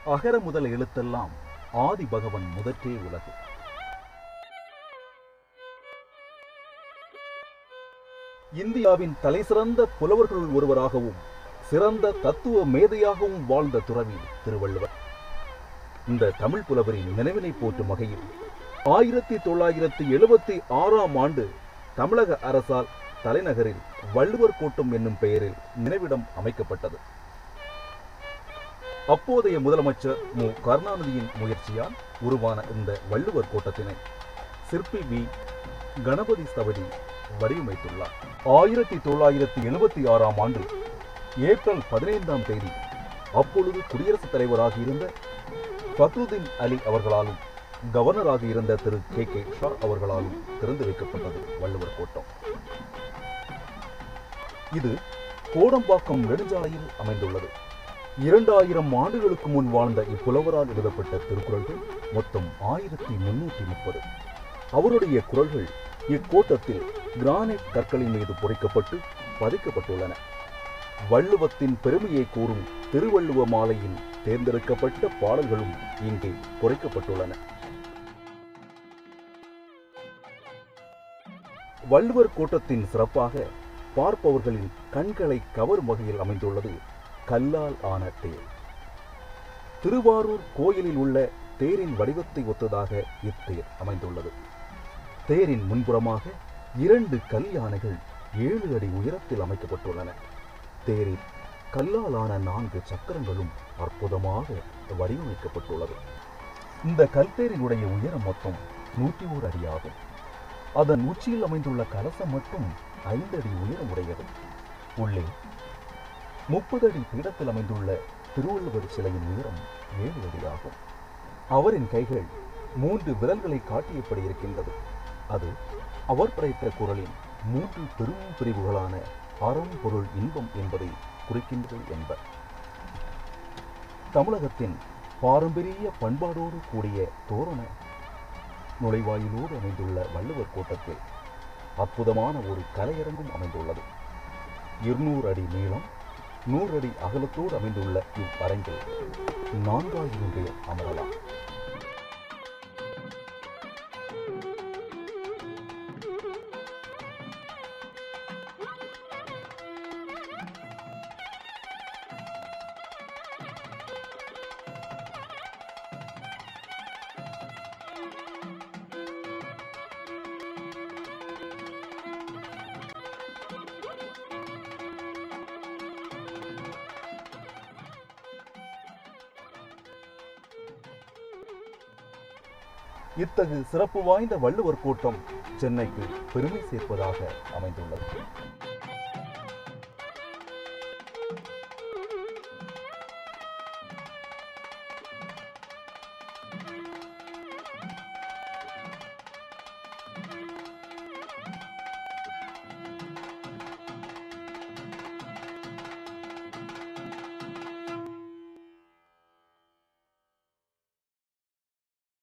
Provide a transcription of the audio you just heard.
அகர முதல் எழுத்தெல்லாம் ஆதி பகவன் முதற்றே உலகு இந்தியாவின் தலைசிறந்த புலவர்களுள் ஒருவராகவும் சிறந்த தத்துவ மேதையாகவும் வாழ்ந்த துறவி திருவள்ளுவர் இந்த தமிழ் புலவரின் நினைவினை போற்றும் வகையில் ஆயிரத்தி தொள்ளாயிரத்தி எழுபத்தி ஆறாம் ஆண்டு தமிழக அரசால் தலைநகரில் வள்ளுவர் கோட்டம் என்னும் பெயரில் நினைவிடம் அமைக்கப்பட்டது அப்போதைய முதலமைச்சர் மு கருணாநிதியின் முயற்சியால் உருவான இந்த வள்ளுவர் கோட்டத்தினை சிற்பி வி கணபதி ஸ்தபதி வடிவமைத்துள்ளார் ஆயிரத்தி தொள்ளாயிரத்தி எழுபத்தி ஆறாம் ஆண்டு ஏப்ரல் பதினைந்தாம் தேதி அப்பொழுது குடியரசுத் தலைவராக இருந்த ஃபக்ருதீன் அலி அவர்களாலும் கவர்னராக இருந்த திரு கே கே ஷா அவர்களாலும் திறந்து வைக்கப்பட்டது வள்ளுவர் கோட்டம் இது கோடம்பாக்கம் நெடுஞ்சாலையில் அமைந்துள்ளது இரண்டாயிரம் ஆண்டுகளுக்கு முன் வாழ்ந்த இப்புலவரால் எழுதப்பட்ட திருக்குறள்கள் மொத்தம் ஆயிரத்தி முன்னூற்றி முப்பது அவருடைய குரல்கள் இக்கோட்டத்தில் கிரானைட் கற்களின் மீது பொறிக்கப்பட்டு பதிக்கப்பட்டுள்ளன வள்ளுவத்தின் பெருமையை கூறும் திருவள்ளுவ மாலையின் தேர்ந்தெடுக்கப்பட்ட பாடல்களும் இங்கே பொறிக்கப்பட்டுள்ளன வள்ளுவர் கோட்டத்தின் சிறப்பாக பார்ப்பவர்களின் கண்களை கவரும் வகையில் அமைந்துள்ளது கல்லால் ஆன தேர் திருவாரூர் கோயிலில் உள்ள தேரின் வடிவத்தை ஒத்ததாக இத்தேர் அமைந்துள்ளது தேரின் முன்புறமாக இரண்டு கல் யானைகள் ஏழு அடி உயரத்தில் அமைக்கப்பட்டுள்ளன தேரில் கல்லாலான நான்கு சக்கரங்களும் அற்புதமாக வடிவமைக்கப்பட்டுள்ளது இந்த கல்தேரினுடைய உயரம் மொத்தம் நூற்றி ஓர் அடியாகும் அதன் உச்சியில் அமைந்துள்ள கலசம் மட்டும் ஐந்து அடி உயரம் உடையது உள்ளே முப்பது அடி பீடத்தில் அமைந்துள்ள திருவள்ளுவர் சிலையின் உயரம் ஏழு அடி ஆகும் அவரின் கைகள் மூன்று விரல்களை காட்டியபடி இருக்கின்றது அது அவர் படைத்த குரலின் மூன்று பெரும் பிரிவுகளான அறம் பொருள் இன்பம் என்பதை குறிக்கின்றது என்பர் தமிழகத்தின் பாரம்பரிய பண்பாடோடு கூடிய தோரண நுழைவாயிலோடு அமைந்துள்ள வள்ளுவர் கோட்டத்தில் அற்புதமான ஒரு கலையரங்கும் அமைந்துள்ளது இருநூறு அடி நீளம் நூறு அடி அகலத்தோடு அமைந்துள்ள இவ் அரங்கில் நான்காயிரம் பேர் அமரலாம் இத்தகு சிறப்பு வாய்ந்த வள்ளுவர் கூட்டம் சென்னைக்கு பெருமை சேர்ப்பதாக அமைந்துள்ளது